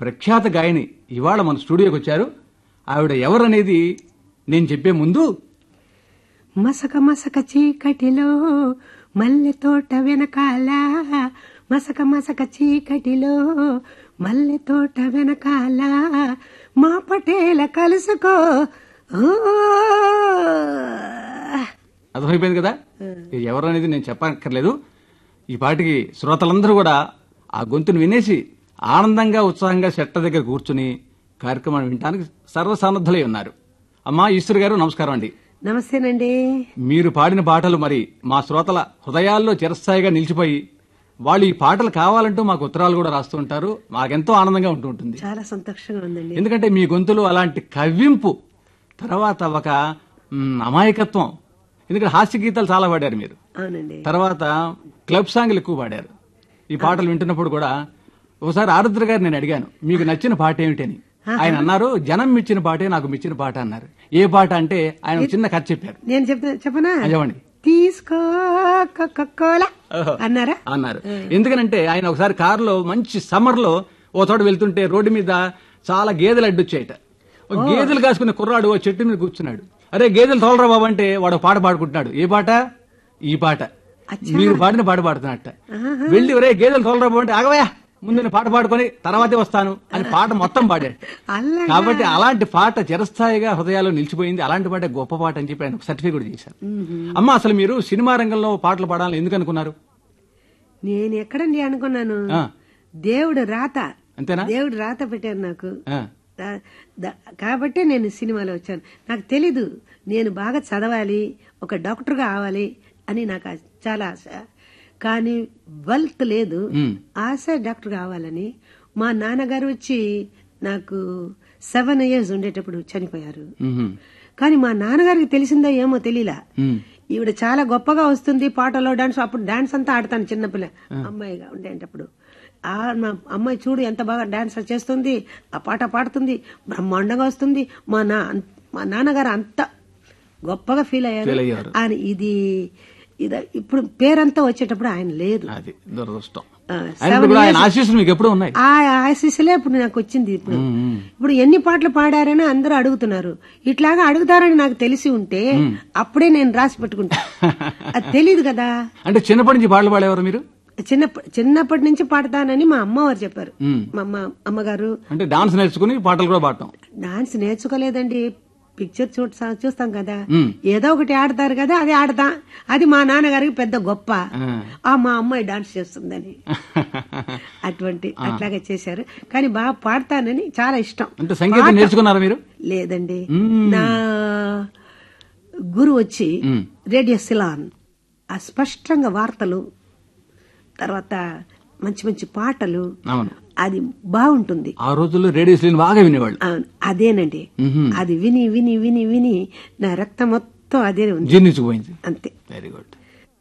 ప్రఖ్యాత గాయని ఇవాళ మన స్టూడియోకి వచ్చారు ఆవిడ ఎవరనేది నేను చెప్పే ముందు మసక మసక చీకటిలో మల్లె తోట వెనకాల మసక మసక చీకటిలో మల్లె తోట వెనకాల మా పటేల కలుసుకో ఓ. అర్థమైపోయింది కదా ఇది ఎవరనేది నేను చెప్పక్కర్లేదు ఈ పాటికి శ్రోతలందరూ కూడా ఆ గొంతును వినేసి ఆనందంగా ఉత్సాహంగా చెట్ట దగ్గర కూర్చుని కార్యక్రమాన్ని వినడానికి సర్వసన్నద్ధులై ఉన్నారు అమ్మా ఈశ్వర్ గారు నమస్కారం అండి నమస్తేనండి మీరు పాడిన పాటలు మరి మా శ్రోతల హృదయాల్లో చిరస్థాయిగా నిలిచిపోయి వాళ్ళు ఈ పాటలు కావాలంటూ మాకు ఉత్తరాలు కూడా రాస్తూ ఉంటారు మాకెంతో ఆనందంగా ఉంటూ ఉంటుంది చాలా సంతోషంగా ఉందండి ఎందుకంటే మీ గొంతులో అలాంటి కవ్వింపు తర్వాత ఒక మ్, అమాయకత్వం ఎందుకంటే హాస్య గీతాలు చాలా పాడారు మీరు అవునండి తర్వాత క్లబ్ సాంగ్లు ఎక్కువ పాడారు ఈ పాటలు వింటున్నప్పుడు కూడా ఒకసారి ఆరుద్ర గారు నేను అడిగాను మీకు నచ్చిన పాట ఏమిటని ఆయన అన్నారు జనం మెచ్చిన పాటే నాకు మెచ్చిన పాట అన్నారు ఏ పాట అంటే ఆయన ఒక చిన్న కథ చెప్పారు నేను చెప్తా చెప్పనా చెప్పండి తీసుకో కోలా ఓహో. అన్నారా అన్నారు ఎందుకనంటే ఆయన ఒకసారి కారులో మంచి సమ్మర్ లో ఓ చోట వెళ్తుంటే రోడ్డు మీద చాలా గేదెలు అడ్డొచ్చాయట ఒక గేదెలు కాసుకున్న కుర్రాడు ఓ చెట్టు మీద కూర్చున్నాడు అరే గేదెలు తోలరా బాబు అంటే వాడు ఒక పాట పాడుకుంటున్నాడు ఏ పాట ఈ పాట మీరు పాడిన పాట పాడుతున్నట్ట వెళ్ళి ఒరే గేదెలు తోలరా బాబు అంటే ఆగవయా ముందు నేను పాట పాడుకొని తర్వాతే వస్తాను అని పాట మొత్తం పాడాడు అల్లా కాబట్టి అలాంటి పాట చిరస్థాయిగా హృదయాల్లో నిలిచిపోయింది అలాంటి పాట గొప్ప పాట అని చెప్పి ఆయన సర్టిఫికేట్ కూడా చేశారు అమ్మ అసలు మీరు సినిమా రంగంలో పాటలు పాడాలని ఎందుకు అనుకున్నారు నేను ఎక్కడండి అనుకున్నాను ఆ. దేవుడు రాత అంతేనా దేవుడు రాత పెట్టారు నాకు ఆ. దా- దా- కాబట్టే నేను సినిమాలో వచ్చాను నాకు తెలీదు నేను బాగా చదవాలి ఒక డాక్టర్ కావాలి అని నాకు ఆ- చాలా ఆశ కానీ వెల్త్ లేదు మ్. ఆశ డాక్టర్ కావాలని మా నాన్నగారు వచ్చి నాకు సెవెన్ ఇయర్స్ ఉండేటప్పుడు చనిపోయారు మ్మ్. కానీ మా నాన్నగారికి తెలిసిందో ఏమో తెలియలా మ్మ్. ఈవిడ చాలా గొప్పగా వస్తుంది పాటలో డాన్స్ అప్పుడు డాన్స్ అంతా ఆడతాను చిన్నపిల్ల అమ్మాయిగా ఉండేటప్పుడు ఆ మా అమ్మాయి చూడు ఎంత బాగా డాన్స్ చేస్తుంది ఆ పాట పాడుతుంది బ్రహ్మాండంగా వస్తుంది మా నా మా నాన్నగారు అంత గొప్పగా ఫీల్ Feel అయ్యారు అయ్యారు. ఆయన ఇది ఇది ఇప్పుడు పేరంతా వచ్చేటప్పుడు ఆయన లేదు అది దురదృష్టం ఆ, ఆయన కూడా ఆయన ఆశీస్సులు మీకు ఎప్పుడూ ఉన్నాయి ఆ ఆశీస్సులే ఇప్పుడు నాకు వచ్చింది ఇప్పుడు మ్మ్. ఇప్పుడు ఎన్ని పాటలు పాడారని అందరూ అడుగుతున్నారు ఇట్లాగా అడుగుతారని నాకు తెలిసి ఉంటే అప్పుడే నేను రాసి పెట్టుకుంటా అది తెలియదు కదా అంటే చిన్నప్పటి నుంచి పాటలు పాడేవారు మీరు చిన్న చిన్నప్పటి నుంచి పాడతానని మా అమ్మవారు చెప్పారు మ్మ్. మా అమ్మ అమ్మగారు అంటే డాన్స్ నేర్చుకుని పాటలు కూడా పాడటం డాన్స్ నేర్చుకోలేదండి పిక్చర్ చూ చూస్తాం కదా మ్మ్. ఏదో ఒకటి ఆడతారు కదా అది ఆడతా అది మా నాన్నగారికి పెద్ద గొప్ప ఆ. ఆ మా అమ్మాయి డాన్స్ చేస్తుందని అటువంటి అట్లాగే చేశారు కానీ బాగా పాడతానని చాలా ఇష్టం అంటే సంగీతం నేర్చుకున్నారా మీరు లేదండి మ్మ్. నా గురు వచ్చి మ్మ్. రేడియో సిలాన్ ఆ స్పష్టంగా వార్తలు తర్వాత మంచి మంచి పాటలు అవును అది బాగుంటుంది ఆ రోజుల్లో రేడియో స్లీన్ బాగా వినేవాళ్ళు అవును అదేనండి మ్మ్. అది విని విని విని విని నా రక్తం మొత్తం అదే ఉంది జీర్ణించుకుపోయింది అంతే వెరీ గుడ్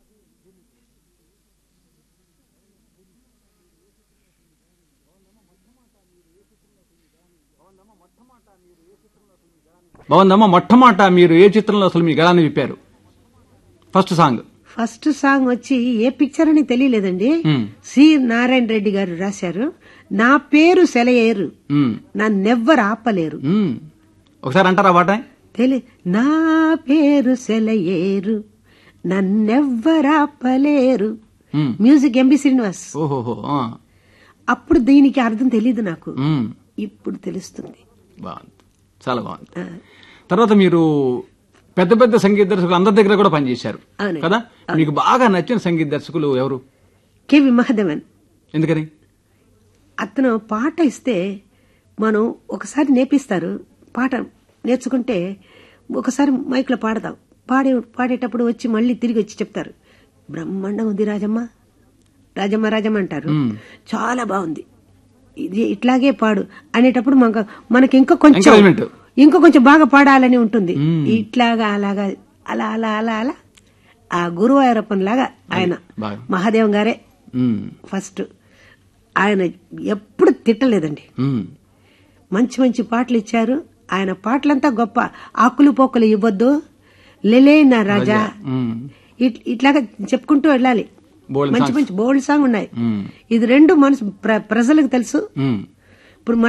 బాగుందమ్మా మొట్టమొదట మీరు ఏ చిత్రంలో అసలు మీ గళాన్ని విప్పారు ఫస్ట్ సాంగ్ ఫస్ట్ సాంగ్ వచ్చి ఏ పిక్చర్ అని తెలియలేదండి మ్మ్. సి నారాయణ రెడ్డి గారు రాశారు నా పేరు సెలయేరు మ్మ్. నన్నెవ్వరు ఆపలేరు మ్మ్. ఒకసారి అంటారా పాట తెలి నా పేరు సెలయేరు నన్నెవ్వరాపలేరు మ్మ్. మ్యూజిక్ ఎంబి శ్రీనివాస్ ఓహోహో ఆ. అప్పుడు దీనికి అర్థం తెలియదు నాకు మ్మ్. ఇప్పుడు తెలుస్తుంది బాగుంది చాలా బాగుంది ఆ, తర్వాత మీరు పెద్ద పెద్ద సంగీత దర్శకులు అందరి దగ్గర కూడా పనిచేశారు అవునండి. కదా మీకు బాగా నచ్చిన సంగీత దర్శకులు ఎవరు కెవి మహదేవన్ ఎందుకని అతను పాట ఇస్తే మనం ఒకసారి నేర్పిస్తారు పాట నేర్చుకుంటే ఒకసారి మైక్లో పాడదాం పాడే పాడేటప్పుడు వచ్చి మళ్ళీ తిరిగి వచ్చి చెప్తారు బ్రహ్మాండం ఉంది రాజమ్మ రాజమ్మ రాజమ్మ అంటారు మ్మ్. చాలా బాగుంది ఇది ఇట్లాగే పాడు అనేటప్పుడు మనకు మనకి ఇంకా కొంచెం Encouragement. ఇంకా కొంచెం బాగా పాడాలని ఉంటుంది మ్మ్. ఇట్లాగా అలాగా అలా అలా అలా అలా ఆ గురువాయూరప్పన్ లాగా ఆయన బాగా మహాదేవం గారే మ్మ్. ఫస్ట్ ఆయన ఎప్పుడు తిట్టలేదండి మ్మ్. మంచి మంచి పాటలు ఇచ్చారు ఆయన పాటలంతా గొప్ప ఆకులు పోకులు ఇవ్వద్దు లెలే నా రాజా మ్మ్. ఇట్- ఇట్లాగా చెప్పుకుంటూ వెళ్ళాలి బోల్డ్ మంచి songs. మంచి బోల్డ్ సాంగ్ ఉన్నాయి మ్మ్. ఇది రెండు మనసు ప్ర- ప్రజలకు తెలుసు మ్మ్.